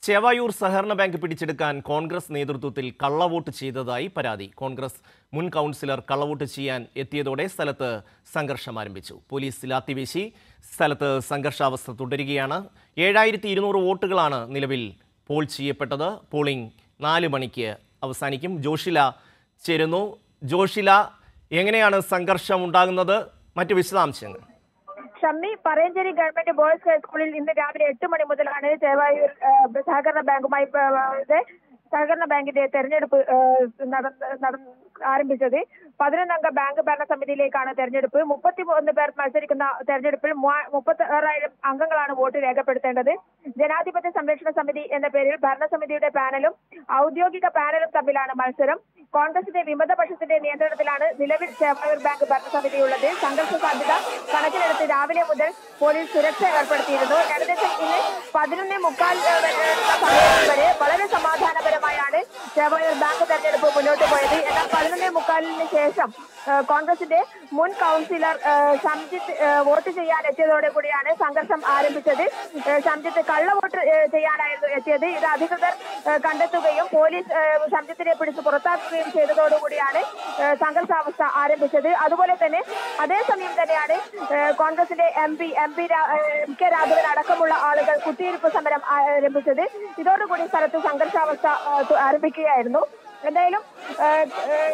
ചേവായൂർ സഹകരണ ബാങ്ക് പിടിച്ചെടുക്കാൻ കോൺഗ്രസ് നേതൃത്വത്തിൽ കള്ളവോട്ട് ചെയ്തതായി പരാതി കോൺഗ്രസ് മുൻ കൗൺസിലർ കള്ളവോട്ട് ചെയ്യാൻ എത്തിയതോടെ സ്ഥലത്ത് സംഘർഷം ആരംഭിച്ചു പോലീസ് ലാത്തിവീശി സ്ഥലത്ത് സംഘർഷാവസ്ഥ തുടരുകയാണ് ഏഴായിരത്തി ഇരുന്നൂറ് വോട്ടുകളാണ് നിലവിൽ പോൾ ചെയ്യപ്പെട്ടത് പോളിംഗ് നാല് മണിക്ക് അവസാനിക്കും ജോഷില ചേരുന്നു ജോഷില എങ്ങനെയാണ് സംഘർഷം ഉണ്ടാകുന്നത് മറ്റു വിശദാംശങ്ങൾ ഷമ്മി പറയഞ്ചേരി ഗവൺമെന്റ് ബോയ്സ് ഹൈസ്കൂളിൽ ഇന്ന് രാവിലെ എട്ട് മണി മുതലാണ് ചേവായൂർ ആ, സഹകരണ ബാങ്കുമായി ആ, ഇത് സഹകരണ ബാങ്കിന്റെ തെരഞ്ഞെടുപ്പ് ആ, നടന്ന നടന്ന ആരംഭിച്ചത് പതിനൊന്നംഗ ബാങ്ക് ഭരണസമിതിയിലേക്കാണ് തെരഞ്ഞെടുപ്പ് മുപ്പത്തി ഒന്ന് പേർ മത്സരിക്കുന്ന തെരഞ്ഞെടുപ്പിൽ മുപ്പത്തി ആറായിരം അംഗങ്ങളാണ് വോട്ട് രേഖപ്പെടുത്തേണ്ടത് ജനാധിപത്യ സംരക്ഷണ സമിതി എന്ന പേരിൽ ഭരണസമിതിയുടെ പാനലും ഔദ്യോഗിക പാനലും തമ്മിലാണ് മത്സരം കോൺഗ്രസിന്റെ വിമതപക്ഷത്തിന്റെ നിയന്ത്രണത്തിലാണ് നിലവിൽ ചേവായൂർ ബാങ്ക് ഭരണസമിതിയുള്ളത് സംഘർഷ സാധ്യത കണക്കിലെടുത്ത് രാവിലെ മുതൽ പോലീസ് സുരക്ഷ ഏർപ്പെടുത്തിയിരുന്നു ഏകദേശം ഇന്ന് പതിനൊന്നേ മുക്കാൽ ഏഹ്, വരെയുള്ള സമയം വരെ വളരെ സമാധാനപരമായാണ് ചേവായൂർ ബാങ്ക് തെരഞ്ഞെടുപ്പ് മുന്നോട്ട് പോയത് എന്നാൽ പതിനൊന്നേ മുക്കാലിന് ശേഷം ഏഹ്, കോൺഗ്രസിന്റെ മുൻ കൗൺസിലർ ഏഹ്, സംജിത്ത് ഏഹ്, വോട്ട് ചെയ്യാൻ എത്തിയതോടെ കൂടിയാണ് സംഘർഷം ആരംഭിച്ചത് ഏഹ്, സംജിത്ത് കള്ള വോട്ട് ഏഹ്, ചെയ്യാനായിരുന്നു എത്തിയത് ഇത് അധികൃതർ ഏഹ്, കണ്ടെത്തുകയും പോലീസ് ഏഹ്, സംജിത്തിനെ പിടിച്ച് പുറത്താക്കുകയും ചെയ്തതോടുകൂടിയാണ് ഏഹ്, സംഘർഷാവസ്ഥ ആരംഭിച്ചത് അതുപോലെ തന്നെ അതേസമയം തന്നെയാണ് ഏഹ്, കോൺഗ്രസിന്റെ M P M P M K Raghavan അടക്കമുള്ള ആളുകൾ കുത്തിയിരിപ്പ് സമരം ആരംഭിച്ചത് ഇതോടുകൂടി സ്ഥലത്ത് സംഘർഷാവസ്ഥ ഏഹ്, തു- ആരംഭിക്കുകയായിരുന്നു എന്തായാലും ഏഹ്,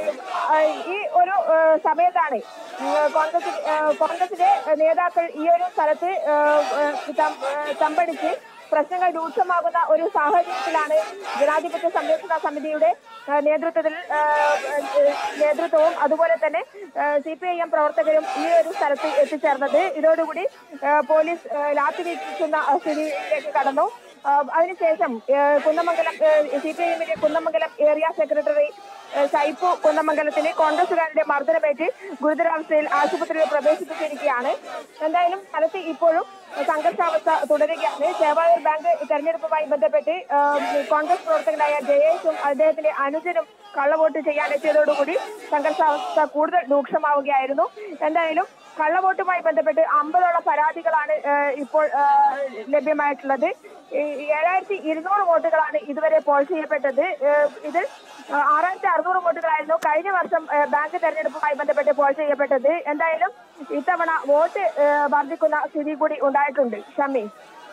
ഏഹ്, ഈ ഒരു ഏഹ്, സമയത്താണ് ഏഹ്, കോൺഗ്രസ് ഏഹ്, കോൺഗ്രസിലെ നേതാക്കൾ ഈ ഒരു സ്ഥലത്ത് ഏഹ്, ഏഹ്, തം- ഏഹ്, തമ്പടിച്ച് പ്രശ്നങ്ങൾ രൂക്ഷമാകുന്ന ഒരു സാഹചര്യത്തിലാണ് ജനാധിപത്യ സംരക്ഷണ സമിതിയുടെ ഏഹ്, നേതൃത്വത്തിൽ ഏഹ്, ഏഹ്, നേതൃത്വവും അതുപോലെ തന്നെ സി പി ഐ എം പ്രവർത്തകരും ഈ ഒരു സ്ഥലത്ത് എത്തിച്ചേർന്നത് ഇതോടുകൂടി ഏഹ്, പോലീസ് ഏഹ്, ലാത്തി വീശുന്ന സ്ഥിതിയിലേക്ക് കടന്നു ഏഹ്, അതിനുശേഷം ഏഹ്, കുന്നമംഗലം സി പി ഐ എമ്മിന്റെ കുന്നമംഗലം ഏരിയ സെക്രട്ടറി ഏഹ്, ഷൈപ്പു കുന്നമംഗലത്തിന് കോൺഗ്രസുകാരുടെ മർദ്ദനമേറ്റ് ഗുരുതരാവസ്ഥയിൽ ആശുപത്രിയിൽ പ്രവേശിപ്പിച്ചിരിക്കുകയാണ് എന്തായാലും സ്ഥലത്ത് ഇപ്പോഴും സംഘർഷാവസ്ഥ തുടരുകയാണ് ചേവായൂർ ബാങ്ക് തെരഞ്ഞെടുപ്പുമായി ബന്ധപ്പെട്ട് ഏഹ്, കോൺഗ്രസ് പ്രവർത്തകനായ ജയേഷും അദ്ദേഹത്തിന്റെ അനുജനും കള്ളവോട്ട് ചെയ്യാൻ എത്തിയതോടുകൂടി സംഘർഷാവസ്ഥ കൂടുതൽ രൂക്ഷമാവുകയായിരുന്നു എന്തായാലും കള്ളവോട്ടുമായി ബന്ധപ്പെട്ട് അമ്പതോളം പരാതികളാണ് ഏഹ്, ഇപ്പോൾ ഏഹ്, ലഭ്യമായിട്ടുള്ളത് ഈ ഏഴായിരത്തി ഇരുന്നൂറ് വോട്ടുകളാണ് ഇതുവരെ പോൾ ചെയ്യപ്പെട്ടത് ഏഹ്, ഇതിൽ ഏഹ്, ആറായിരത്തി അറുന്നൂറ് വോട്ടുകളായിരുന്നു കഴിഞ്ഞ വർഷം ഏഹ്, ബാങ്ക് തെരഞ്ഞെടുപ്പുമായി ബന്ധപ്പെട്ട് പോൾ ചെയ്യപ്പെട്ടത് എന്തായാലും ഇത്തവണ വോട്ട് ഏഹ്, വർദ്ധിക്കുന്ന സ്ഥിതി കൂടി ഉണ്ടായിട്ടുണ്ട് ഷമി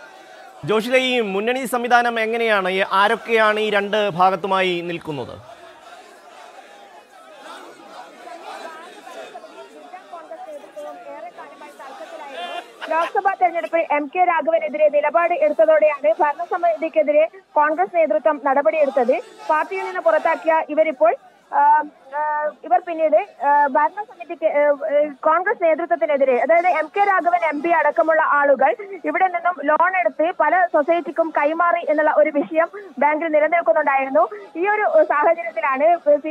ജോഷില ഈ മുന്നണി സംവിധാനം എങ്ങനെയാണ് ഈ ആരൊക്കെയാണ് ഈ രണ്ട് ഭാഗത്തുമായി നിൽക്കുന്നത് ലോക്സഭാ തെരഞ്ഞെടുപ്പിൽ എം കെ രാഘവനെതിരെ നിലപാട് എടുത്തതോടെയാണ് ഭരണസമിതിക്കെതിരെ കോൺഗ്രസ് നേതൃത്വം നടപടിയെടുത്തത് പാർട്ടിയിൽ നിന്ന് പുറത്താക്കിയ ഇവരിപ്പോൾ ആ, ആ, ഇവർ പിന്നീട് ആ, ഭരണസമിതിക്ക് ആ, ആ, കോൺഗ്രസ് നേതൃത്വത്തിനെതിരെ അതായത് M K Raghavan M P അടക്കമുള്ള ആളുകൾ ഇവിടെ നിന്നും ലോൺ എടുത്ത് പല സൊസൈറ്റിക്കും കൈമാറി എന്നുള്ള ഒരു വിഷയം ബാങ്കിൽ നിലനിൽക്കുന്നുണ്ടായിരുന്നു ഈ ഒരു സാഹചര്യത്തിലാണ്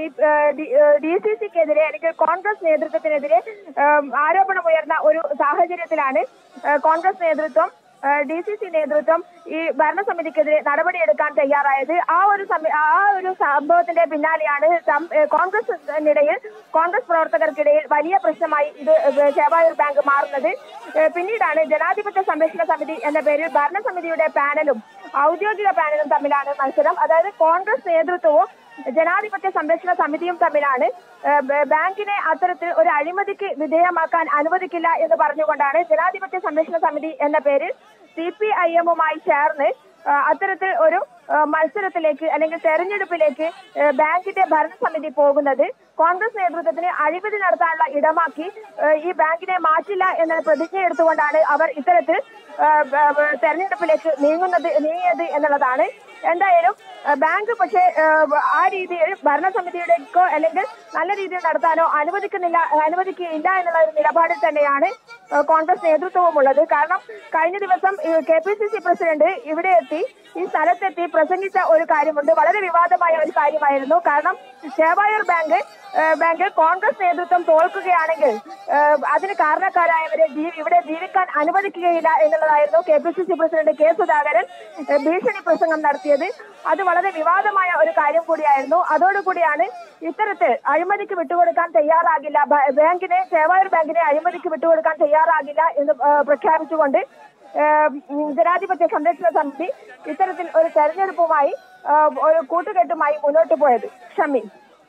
ഡി സി സിക്കെതിരെ അല്ലെങ്കിൽ കോൺഗ്രസ് നേതൃത്വത്തിനെതിരെ ആ, ആരോപണമുയർന്ന ഒരു സാഹചര്യത്തിലാണ് ആ, കോൺഗ്രസ് നേതൃത്വം ഡി സി സി നേതൃത്വം ഈ ഭരണസമിതിക്കെതിരെ നടപടിയെടുക്കാൻ തയ്യാറായത് ആ ഒരു സമയ ആ ഒരു സംഭവത്തിന്റെ പിന്നാലെയാണ് സം- ഏഹ് കോൺഗ്രസിനിടയിൽ കോൺഗ്രസ് പ്രവർത്തകർക്കിടയിൽ വലിയ പ്രശ്നമായി ഇത് ഏഹ് ചേവായൂർ ബാങ്ക് മാറുന്നത് ഏഹ് പിന്നീടാണ് ജനാധിപത്യ സംരക്ഷണ സമിതി എന്ന പേരിൽ ഭരണസമിതിയുടെ പാനലും ഔദ്യോഗിക പാനലും തമ്മിലാണ് മത്സരം അതായത് കോൺഗ്രസ് നേതൃത്വവും ജനാധിപത്യ സംരക്ഷണ സമിതിയും തമ്മിലാണ് ഏഹ് ബ- ബാങ്കിനെ അത്തരത്തിൽ ഒരു അഴിമതിക്ക് വിധേയമാക്കാൻ അനുവദിക്കില്ല എന്ന് പറഞ്ഞുകൊണ്ടാണ് ജനാധിപത്യ സംരക്ഷണ സമിതി എന്ന പേരിൽ സി പി ഐ എമ്മുമായി ചേർന്ന് ഏഹ് അത്തരത്തിൽ ഒരു ഏഹ് മത്സരത്തിലേക്ക് അല്ലെങ്കിൽ തെരഞ്ഞെടുപ്പിലേക്ക് ഏഹ് ബാങ്കിന്റെ ഭരണസമിതി പോകുന്നത് കോൺഗ്രസ് നേതൃത്വത്തിന് അഴിമതി നടത്താനുള്ള ഇടമാക്കി ഏഹ് ഈ ബാങ്കിനെ മാറ്റില്ല എന്ന പ്രതിജ്ഞ എടുത്തുകൊണ്ടാണ് അവർ ഇത്തരത്തിൽ ഏഹ് ബ- ബ- തെരഞ്ഞെടുപ്പിലേക്ക് നീങ്ങുന്നത് നീങ്ങിയത് എന്നുള്ളതാണ് എന്തായാലും ഏഹ് ബാങ്ക് പക്ഷേ ഏഹ് ആ രീതിയിൽ ഭരണസമിതിയുടെക്കോ അല്ലെങ്കിൽ നല്ല രീതിയിൽ നടത്താനോ അനുവദിക്കുന്നില്ല അനുവദിക്കുകയില്ല എന്നുള്ള ഒരു നിലപാടിൽ തന്നെയാണ് ഏഹ് കോൺഗ്രസ് നേതൃത്വവും ഉള്ളത് കാരണം കഴിഞ്ഞ ദിവസം K P C C president ഇവിടെ എത്തി ഈ സ്ഥലത്തെത്തി പ്രസംഗിച്ച ഒരു കാര്യമുണ്ട് വളരെ വിവാദമായ ഒരു കാര്യമായിരുന്നു കാരണം ചേവായൂർ ബാങ്ക് ഏഹ് ബാങ്ക് കോൺഗ്രസ് നേതൃത്വം തോൽക്കുകയാണെങ്കിൽ ഏഹ് അതിന് കാരണക്കാരായവരെ ജീ- ഇവിടെ ജീവിക്കാൻ അനുവദിക്കുകയില്ല എന്നുള്ളതായിരുന്നു K P C C president K Sudhakaran ഏഹ് ഭീഷണി പ്രസംഗം നടത്തിയത് അത് വളരെ വിവാദമായ ഒരു കാര്യം കൂടിയായിരുന്നു അതോടുകൂടിയാണ് ഇത്തരത്തിൽ അഴിമതിക്ക് വിട്ടുകൊടുക്കാൻ തയ്യാറാകില്ല ബ- ബാങ്കിനെ ചേവായൂർ ബാങ്കിനെ അഴിമതിക്ക് വിട്ടുകൊടുക്കാൻ തയ്യാറാകില്ല എന്ന് ഏഹ് പ്രഖ്യാപിച്ചുകൊണ്ട് ഏഹ്, ഉം, ജനാധിപത്യ സംരക്ഷണ സമിതി ഇത്തരത്തിൽ ഒരു തെരഞ്ഞെടുപ്പുമായി ഏഹ്, ഒരു കൂട്ടുകെട്ടുമായി മുന്നോട്ട് പോയത് ഷമി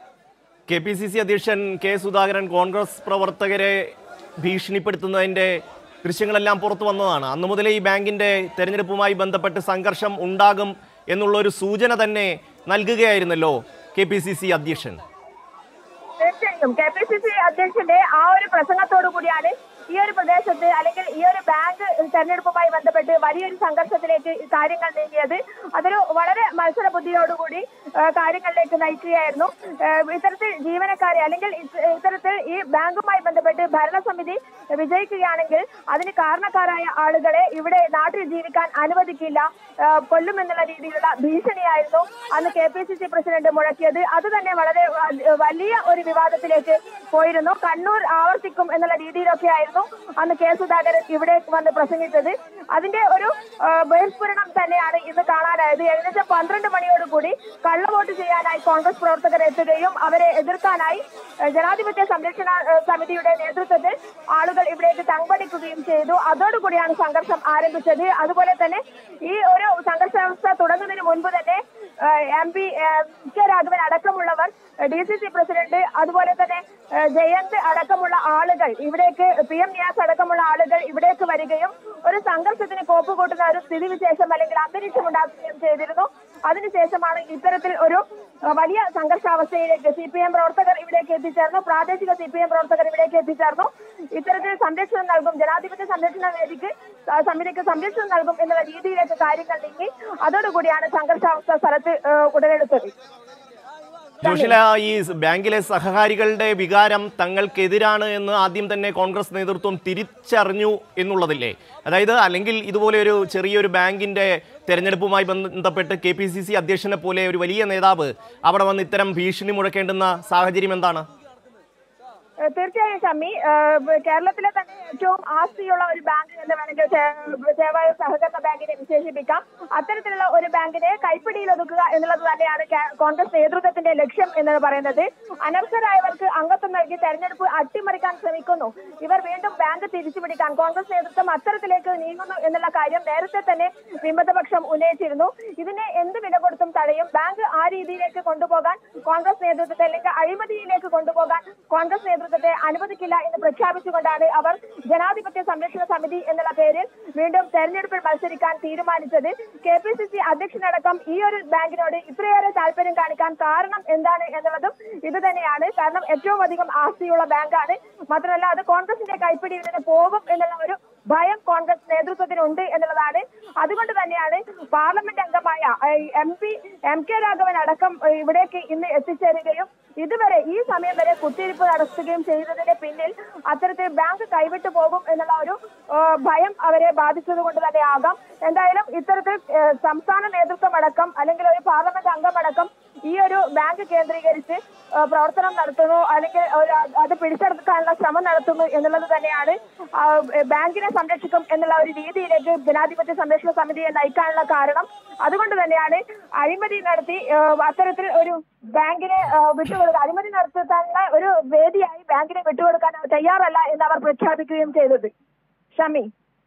കെ പി സി സി അധ്യക്ഷൻ കെ സുധാകരൻ കോൺഗ്രസ് പ്രവർത്തകരെ ഭീഷണിപ്പെടുത്തുന്നതിന്റെ ദൃശ്യങ്ങളെല്ലാം പുറത്തു വന്നതാണ് അന്നു മുതലേ ഈ ബാങ്കിന്റെ തെരഞ്ഞെടുപ്പുമായി ബന്ധപ്പെട്ട് സംഘർഷം ഉണ്ടാകും എന്നുള്ള ഒരു സൂചന തന്നെ നൽകുകയായിരുന്നല്ലോ കെ പി സി സി അധ്യക്ഷൻ തീർച്ചയായും കെ പി സി സി അധ്യക്ഷന്റെ ആ ഒരു പ്രസംഗത്തോടു കൂടിയാണ് ഈ ഒരു പ്രദേശത്ത് അല്ലെങ്കിൽ ഈ ഒരു ബാങ്ക് തെരഞ്ഞെടുപ്പുമായി ബന്ധപ്പെട്ട് വലിയൊരു സംഘർഷത്തിലേക്ക് ഈ കാര്യങ്ങൾ നീങ്ങിയത് അതൊരു വളരെ മത്സര ബുദ്ധിയോടുകൂടി ആ, കാര്യങ്ങളിലേക്ക് നയിക്കുകയായിരുന്നു ആ, ഇത്തരത്തിൽ ജീവനക്കാരെ അല്ലെങ്കിൽ ഇത് ഇത്തരത്തിൽ ഈ ബാങ്കുമായി ബന്ധപ്പെട്ട് ഭരണസമിതി വിജയിക്കുകയാണെങ്കിൽ അതിന് കാരണക്കാരായ ആളുകളെ ഇവിടെ നാട്ടിൽ ജീവിക്കാൻ അനുവദിക്കില്ല ആ, കൊല്ലുമെന്നുള്ള രീതിയിലുള്ള ഭീഷണിയായിരുന്നു അന്ന് K P C C president മുഴക്കിയത് അത് തന്നെ വളരെ വ- വലിയ ഒരു വിവാദത്തിലേക്ക് പോയിരുന്നു കണ്ണൂർ ആവർത്തിക്കും എന്നുള്ള രീതിയിലൊക്കെ ആയിരുന്നു അന്ന് കെ സുധാകരൻ ഇവിടെ വന്ന് പ്രസംഗിച്ചത് അതിന്റെ ഒരു ആ, ബഹിസ്ഫുരണം തന്നെയാണ് ഇന്ന് കാണാനായത് ഏകദേശം പന്ത്രണ്ട് മണിയോടുകൂടി കള്ളവോട്ട് ചെയ്യാനായി കോൺഗ്രസ് പ്രവർത്തകർ എത്തുകയും അവരെ എതിർക്കാനായി ആ, ജനാധിപത്യ സംരക്ഷണ ആ, സമിതിയുടെ നേതൃത്വത്തിൽ ആളുകൾ ഇവിടേക്ക് തമ്പടിക്കുകയും ചെയ്തു അതോടുകൂടിയാണ് സംഘർഷം ആരംഭിച്ചത് അതുപോലെ തന്നെ ഈ ഒരു സംഘർഷാവസ്ഥ തുടങ്ങുന്നതിന് മുൻപ് തന്നെ എം പി കെ രാഘവൻ അടക്കമുള്ളവർ ഡി സി സി പ്രസിഡന്റ് അതുപോലെ തന്നെ ആ, ജയന്ത് അടക്കമുള്ള ആളുകൾ ഇവിടേക്ക് പി എം നിയാസ് അടക്കമുള്ള ആളുകൾ ഇവിടേക്ക് വരികയും ഒരു സംഘർഷത്തിന് കോപ്പ് കൂട്ടുന്ന ഒരു സ്ഥിതിവിശേഷം അല്ലെങ്കിൽ അന്തരീക്ഷം ഉണ്ടാക്കുകയും ചെയ്തിരുന്നു അതിനുശേഷമാണ് ഇത്തരത്തിൽ ഒരു ആ, വലിയ സംഘർഷാവസ്ഥയിലേക്ക് സി പി എം പ്രവർത്തകർ ഇവിടേക്ക് എത്തിച്ചേർന്നു പ്രാദേശിക സി പി എം പ്രവർത്തകർ ഇവിടേക്ക് എത്തിച്ചേർന്നു ഇത്തരത്തിൽ സംരക്ഷണം നൽകും ജനാധിപത്യ സംരക്ഷണ വേദിക്ക് ആ, സമിതിക്ക് സംരക്ഷണം നൽകും എന്നുള്ള രീതിയിലേക്ക് കാര്യങ്ങൾ നീങ്ങി അതോടുകൂടിയാണ് സംഘർഷാവസ്ഥ സ്ഥലത്ത് ആ, ഉടലെടുത്തത് ജോഷില ഈ ബാങ്കിലെ സഹകാരികളുടെ വികാരം തങ്ങൾക്കെതിരാണ് എന്ന് ആദ്യം തന്നെ കോൺഗ്രസ് നേതൃത്വം തിരിച്ചറിഞ്ഞു എന്നുള്ളതില്ലേ അതായത് അല്ലെങ്കിൽ ഇതുപോലെ ഒരു ചെറിയൊരു ബാങ്കിന്റെ തെരഞ്ഞെടുപ്പുമായി ബന്ധപ്പെട്ട് കെ പി സി സി അധ്യക്ഷനെ പോലെ ഒരു വലിയ നേതാവ് അവിടെ വന്ന് ഇത്തരം ഭീഷണി മുഴക്കേണ്ടുന്ന സാഹചര്യം എന്താണ് ഏഹ് തീർച്ചയായും ഷമ്മി ഏഹ് കേരളത്തിലെ തന്നെ ഏറ്റവും ആസ്തിയുള്ള ഒരു ബാങ്ക് എന്ന് വേണമെങ്കിൽ സേ- സേവായ സഹകരണ ബാങ്കിനെ വിശേഷിപ്പിക്കാം അത്തരത്തിലുള്ള ഒരു ബാങ്കിനെ കൈപ്പിടിയിൽ ഒതുക്കുക എന്നുള്ളത് തന്നെയാണ് കേ- കോൺഗ്രസ് നേതൃത്വത്തിന്റെ ലക്ഷ്യം എന്ന് പറയുന്നത് അനർഹരായവർക്ക് അംഗത്വം നൽകി തെരഞ്ഞെടുപ്പ് അട്ടിമറിക്കാൻ ശ്രമിക്കുന്നു ഇവർ വീണ്ടും ബാങ്ക് തിരിച്ചുപിടിക്കാൻ കോൺഗ്രസ് നേതൃത്വം അത്തരത്തിലേക്ക് നീങ്ങുന്നു എന്നുള്ള കാര്യം നേരത്തെ തന്നെ വിമതപക്ഷം ഉന്നയിച്ചിരുന്നു ഇതിനെ എന്ത് വില കൊടുത്തും തടയും ബാങ്ക് ആ രീതിയിലേക്ക് കൊണ്ടുപോകാൻ കോൺഗ്രസ് നേതൃത്വത്തെ അല്ലെങ്കിൽ അഴിമതിയിലേക്ക് കൊണ്ടുപോകാൻ കോൺഗ്രസ് നേതൃത്വത്തെ അനുവദിക്കില്ല എന്ന് പ്രഖ്യാപിച്ചുകൊണ്ടാണ് അവർ ജനാധിപത്യ സംരക്ഷണ സമിതി എന്നുള്ള പേരിൽ വീണ്ടും തെരഞ്ഞെടുപ്പിൽ മത്സരിക്കാൻ തീരുമാനിച്ചത് കെ പി സി സി അധ്യക്ഷനടക്കം ഈ ഒരു ബാങ്കിനോട് ഇത്രയേറെ താല്പര്യം കാണിക്കാൻ കാരണം എന്താണ് എന്നുള്ളതും ഇത് തന്നെയാണ് കാരണം ഏറ്റവും അധികം ആസ്തിയുള്ള ബാങ്കാണ് മാത്രമല്ല അത് കോൺഗ്രസിന്റെ കൈപ്പിടിയിൽ നിന്ന് പോകും എന്നുള്ള ഒരു ഭയം കോൺഗ്രസ് നേതൃത്വത്തിനുണ്ട് എന്നുള്ളതാണ് അതുകൊണ്ട് തന്നെയാണ് പാർലമെന്റ് അംഗമായ M P M K Raghavan അടക്കം ഏഹ്, ഇവിടേക്ക് ഇന്ന് എത്തിച്ചേരുകയും ഇതുവരെ ഈ സമയം വരെ കുത്തിയിരിപ്പ് നടത്തുകയും ചെയ്തതിന്റെ പിന്നിൽ അത്തരത്തിൽ ബാങ്ക് കൈവിട്ടു പോകും എന്നുള്ള ഒരു ഏഹ്, ഭയം അവരെ ബാധിച്ചത് കൊണ്ട് തന്നെ ആകാം എന്തായാലും ഇത്തരത്തിൽ ഏഹ്, സംസ്ഥാന നേതൃത്വം അടക്കം അല്ലെങ്കിൽ ഒരു പാർലമെന്റ് അംഗമടക്കം ഈ ഒരു ബാങ്ക് കേന്ദ്രീകരിച്ച് ഏഹ്, പ്രവർത്തനം നടത്തുന്നു അല്ലെങ്കിൽ ഒരു അത് പിടിച്ചെടുക്കാനുള്ള ശ്രമം നടത്തുന്നു എന്നുള്ളത് തന്നെയാണ് ആ, ബാങ്കിനെ സംരക്ഷിക്കും എന്നുള്ള ഒരു രീതിയിലേക്ക് ജനാധിപത്യ സംരക്ഷണ സമിതിയെ നയിക്കാനുള്ള കാരണം അതുകൊണ്ട് തന്നെയാണ് അഴിമതി നടത്തി ഏഹ്, അത്തരത്തിൽ ഒരു ബാങ്കിനെ ഏഹ്, വിട്ടുകൊടുക്കുക അഴിമതി നടത്താനുള്ള ഒരു വേദിയായി ബാങ്കിനെ വിട്ടുകൊടുക്കാൻ അവർ തയ്യാറല്ല എന്ന് അവർ പ്രഖ്യാപിക്കുകയും ചെയ്തത് ഷമി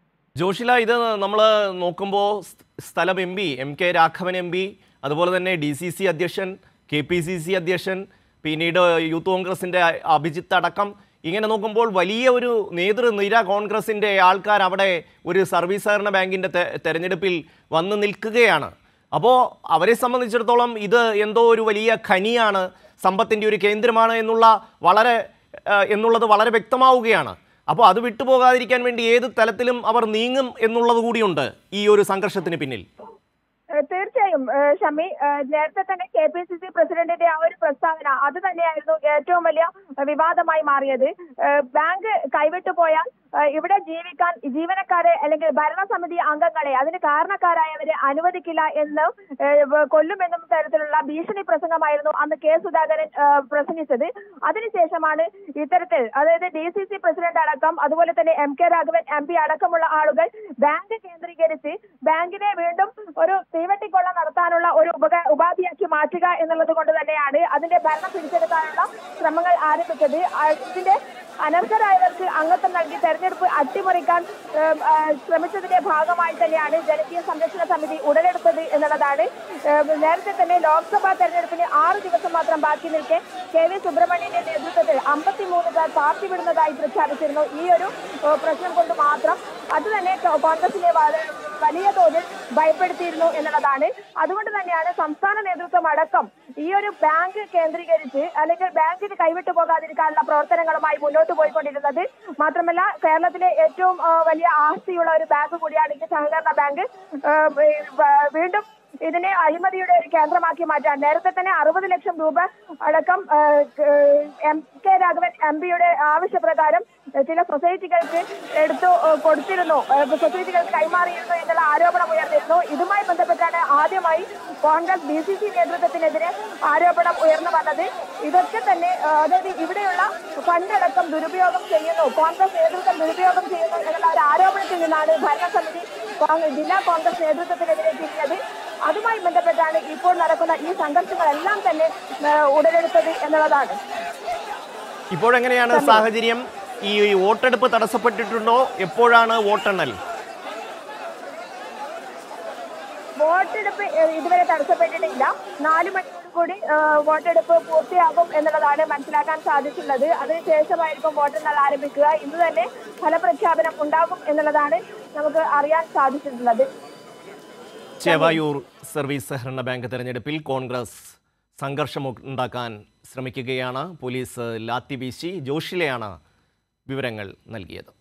ജോഷില ഇത് നമ്മൾ നോക്കുമ്പോൾ സ്ഥലം M P M K Raghavan M P അതുപോലെ തന്നെ ഡി സി സി അധ്യക്ഷൻ കെ പി സി സി അധ്യക്ഷൻ പിന്നീട് യൂത്ത് കോൺഗ്രസിൻ്റെ അഭിജിത്ത് അടക്കം ഇങ്ങനെ നോക്കുമ്പോൾ വലിയ ഒരു നേതൃനിര കോൺഗ്രസിൻ്റെ ആൾക്കാർ അവിടെ ഒരു സർവീസ് സഹകരണ ബാങ്കിൻ്റെ തെ- തെരഞ്ഞെടുപ്പിൽ വന്ന് നിൽക്കുകയാണ് അപ്പോൾ അവരെ സംബന്ധിച്ചിടത്തോളം ഇത് എന്തോ ഒരു വലിയ ഖനിയാണ് സമ്പത്തിൻ്റെ ഒരു കേന്ദ്രമാണ് എന്നുള്ള വളരെ ആ, എന്നുള്ളത് വളരെ വ്യക്തമാവുകയാണ് അപ്പോൾ അത് വിട്ടുപോകാതിരിക്കാൻ വേണ്ടി ഏത് തലത്തിലും അവർ നീങ്ങും എന്നുള്ളത് കൂടിയുണ്ട് ഈ ഒരു സംഘർഷത്തിന് പിന്നിൽ ഏഹ് തീർച്ചയായും ഏഹ് ഷമി ഏഹ് നേരത്തെ തന്നെ കെ പി സി സി പ്രസിഡന്റിന്റെ ആ ഒരു പ്രസ്താവന അത് തന്നെയായിരുന്നു ഏറ്റവും വലിയ വിവാദമായി മാറിയത് ഏഹ് ബാങ്ക് കൈവിട്ടു പോയാൽ ഏഹ് ഇവിടെ ജീവിക്കാൻ ജീവനക്കാരെ അല്ലെങ്കിൽ ഭരണസമിതി അംഗങ്ങളെ അതിന് കാരണക്കാരായവരെ അനുവദിക്കില്ല എന്ന് ഏഹ് വ- കൊല്ലുമെന്നും തരത്തിലുള്ള ഭീഷണി പ്രസംഗമായിരുന്നു അന്ന് കെ സുധാകരൻ ഏഹ് പ്രസംഗിച്ചത് അതിനുശേഷമാണ് ഇത്തരത്തിൽ അതായത് ഡി സി സി പ്രസിഡന്റ് അടക്കം അതുപോലെ തന്നെ M K Raghavan M P അടക്കമുള്ള ആളുകൾ ബാങ്ക് കേന്ദ്രീകരിച്ച് ബാങ്കിനെ വീണ്ടും ഒരു തീവട്ടിക്കൊള്ള നടത്താനുള്ള ഒരു ഉപക ഉപാധിയാക്കി മാറ്റുക എന്നുള്ളത് കൊണ്ട് തന്നെയാണ് അതിന്റെ ഭരണം പിടിച്ചെടുക്കാനുള്ള ശ്രമങ്ങൾ ആരംഭിച്ചത് ആ, ഇതിന്റെ അനർഹരായവർക്ക് അംഗത്വം നൽകി തെരഞ്ഞെടുപ്പ് അട്ടിമറിക്കാൻ ഏം, ആ, ശ്രമിച്ചതിന്റെ ഭാഗമായി തന്നെയാണ് ജനകീയ സംരക്ഷണ സമിതി ഉടലെടുത്തത് എന്നുള്ളതാണ് ഏം, നേരത്തെ തന്നെ ലോക്സഭാ തെരഞ്ഞെടുപ്പിന് ആറ് ദിവസം മാത്രം ബാക്കി നിൽക്കെ കെ വി സുബ്രഹ്മണ്യന്റെ നേതൃത്വത്തിൽ അമ്പത്തിമൂന്ന് പേർ പാർട്ടി വിടുന്നതായി പ്രഖ്യാപിച്ചിരുന്നു ഈ ഒരു ഏഹ്, പ്രശ്നം കൊണ്ട് മാത്രം അത് തന്നെ കോ- കോൺഗ്രസിനെ വ- വലിയ തോതിൽ ഭയപ്പെടുത്തിയിരുന്നു എന്നുള്ളതാണ് അതുകൊണ്ട് തന്നെയാണ് സംസ്ഥാന നേതൃത്വം അടക്കം ഈ ഒരു ബാങ്ക് കേന്ദ്രീകരിച്ച് അല്ലെങ്കിൽ ബാങ്കിന് കൈവിട്ടു പോകാതിരിക്കാനുള്ള പ്രവർത്തനങ്ങളുമായി മുന്നോട്ട് പോയിക്കൊണ്ടിരുന്നത് മാത്രമല്ല കേരളത്തിലെ ഏറ്റവും ആ, വലിയ ആസ്തിയുള്ള ഒരു ബാങ്ക് കൂടിയാണ് ഈ സഹകരണ ബാങ്ക് ആ, വ- വ- വീണ്ടും ഇതിനെ അഴിമതിയുടെ ഒരു കേന്ദ്രമാക്കി മാറ്റാൻ നേരത്തെ തന്നെ അറുപത് ലക്ഷം രൂപ അടക്കം ആ, ക- എം കെ രാഘവൻ എം പിയുടെ ആവശ്യപ്രകാരം ചില സൊസൈറ്റികൾക്ക് എടുത്തു ആ, കൊടുത്തിരുന്നു ആ, സൊസൈറ്റികൾക്ക് കൈമാറിയിരുന്നു എന്നുള്ള ആരോപണം ഉയർന്നിരുന്നു ഇതുമായി ബന്ധപ്പെട്ടാണ് ആദ്യമായി കോൺഗ്രസ് ബി സി സി നേതൃത്വത്തിനെതിരെ ആരോപണം ഉയർന്നു വന്നത് ഇതൊക്കെ തന്നെ ആ, അതായത് ഇവിടെയുള്ള ഫണ്ടടക്കം ദുരുപയോഗം ചെയ്യുന്നു കോൺഗ്രസ് നേതൃത്വം ദുരുപയോഗം ചെയ്യുന്നു എന്നുള്ള ഒരു ആരോപണത്തിൽ നിന്നാണ് ഭരണസമിതി കോൺഗ്രസ് ജില്ലാ കോൺഗ്രസ് നേതൃത്വത്തിനെതിരെ തിരിഞ്ഞത് അതുമായി ബന്ധപ്പെട്ടാണ് ഇപ്പോൾ നടക്കുന്ന ഈ സംഘർഷങ്ങളെല്ലാം തന്നെ ആ, ഉടലെടുത്തത് എന്നുള്ളതാണ് ഇപ്പോഴെങ്ങനെയാണ് സാഹചര്യം ഈ വോട്ടെടുപ്പ് തടസ്സപ്പെട്ടിട്ടുണ്ടോ എപ്പോഴാണ് വോട്ടെണ്ണൽ വോട്ടെടുപ്പ് ഏഹ്, ഇതുവരെ തടസ്സപ്പെട്ടിട്ടില്ല നാല് മണിയോട് കൂടി ഏഹ്, വോട്ടെടുപ്പ് പൂർത്തിയാകും എന്നുള്ളതാണ് മനസ്സിലാക്കാൻ സാധിച്ചിട്ടുള്ളത് അതിനുശേഷമായിരിക്കും വോട്ടെണ്ണൽ ആരംഭിക്കുക ഇന്ന് തന്നെ ഫലപ്രഖ്യാപനം ഉണ്ടാകും എന്നുള്ളതാണ് നമുക്ക് അറിയാൻ സാധിച്ചിട്ടുള്ളത് ചേവായൂർ സർവീസ് സഹകരണ ബാങ്ക് തെരഞ്ഞെടുപ്പിൽ കോൺഗ്രസ് സംഘർഷമുണ്ടാക്കാൻ ശ്രമിക്കുകയാണ് പോലീസ് ലാത്തി വീശി ജോഷിലെയാണ് വിവരങ്ങൾ നൽകിയത്